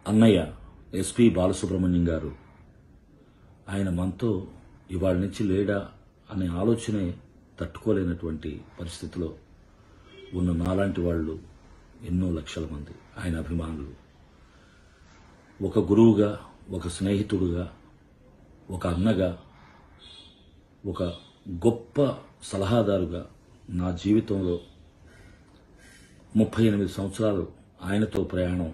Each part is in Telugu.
అన్నయ్య ఎస్పి బాలసుబ్రహ్మణ్యం గారు ఆయన మనతో ఇవాళ నుంచి లేడా అనే ఆలోచనే తట్టుకోలేనటువంటి పరిస్థితిలో ఉన్న నాలాంటి వాళ్ళు ఎన్నో లక్షల మంది ఆయన అభిమానులు ఒక గురువుగా ఒక స్నేహితుడుగా ఒక అన్నగా ఒక గొప్ప సలహాదారుగా నా జీవితంలో ముప్పై ఎనిమిది సంవత్సరాలు ఆయనతో ప్రయాణం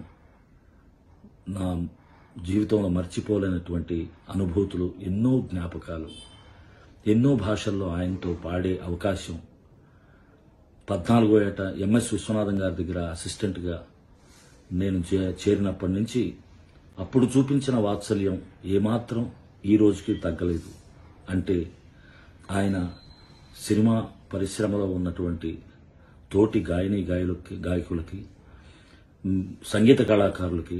నా జీవితంలో మర్చిపోలేనటువంటి అనుభూతులు ఎన్నో జ్ఞాపకాలు ఎన్నో భాషల్లో ఆయనతో పాడే అవకాశం పద్నాలుగో ఏట ఎంఎస్ విశ్వనాథం గారి దగ్గర అసిస్టెంట్గా నేను చే- చేరినప్పటి నుంచి అప్పుడు చూపించిన వాత్సల్యం ఏమాత్రం ఈ రోజుకి తగ్గలేదు అంటే ఆయన సినిమా పరిశ్రమలో ఉన్నటువంటి తోటి గాయని గాయలకి గాయకులకి మ్, సంగీత కళాకారులకి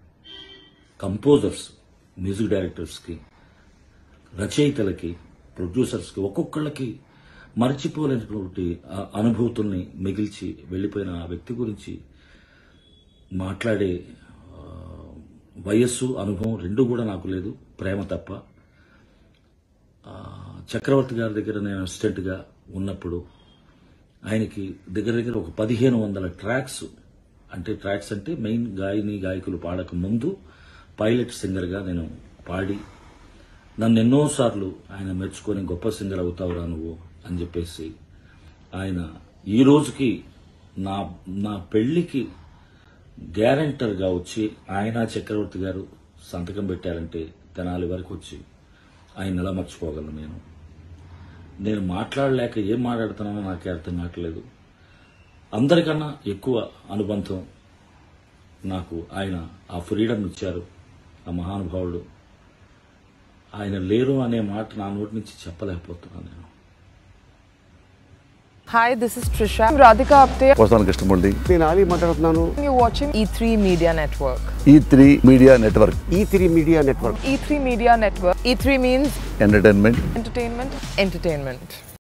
కంపోజర్స్ మ్యూజిక్ డైరెక్టర్స్కి రచయితలకి ప్రొడ్యూసర్స్కి ఒక్కొక్కళ్ళకి మర్చిపోలేనటువంటి ఆ అనుభూతుల్ని మిగిల్చి వెళ్ళిపోయిన ఆ వ్యక్తి గురించి మాట్లాడే ఆ, వయస్సు అనుభవం రెండు కూడా నాకు లేదు ప్రేమ తప్ప ఆ, చక్రవర్తి గారి దగ్గర నేను అసిస్టెంట్గా ఉన్నప్పుడు ఆయనకి దగ్గర దగ్గర ఒక పదిహేను వందల ట్రాక్స్ అంటే ట్రాక్స్ అంటే మెయిన్ గాయని గాయకులు పాడక ముందు పైలట్ సింగర్గా నేను పాడి నన్ను ఎన్నోసార్లు ఆయన మెచ్చుకొని గొప్ప సింగర్ అవుతావురా నువ్వు అని చెప్పేసి ఆయన ఈ రోజుకి నా నా పెళ్లికి గ్యారంటర్గా వచ్చి ఆయన చక్రవర్తి గారు సంతకం పెట్టారంటే తెనాలి వరకు వచ్చి ఆయన ఎలా మర్చిపోగలను నేను నేను మాట్లాడలేక ఏం మాట్లాడుతున్నానో నాకే అర్థం కావట్లేదు అందరికన్నా ఎక్కువ అనుబంధం నాకు ఆయన ఆ ఫ్రీడమ్ ఇచ్చారు ఆ మహానుభావుడు ఆయన లేరు అనే మాట నా నోటి నుంచి చెప్పలేకపోతున్నాను నేను Hi, this is Trisha. I'm Radhika Apte. వస్తాను కృష్ణమూర్తి నేను ఆలీ మాట్లాడుతున్నాను You're watching E3 Media Network. E three media network E three media network E3 Media Network. E3 means entertainment entertainment, entertainment.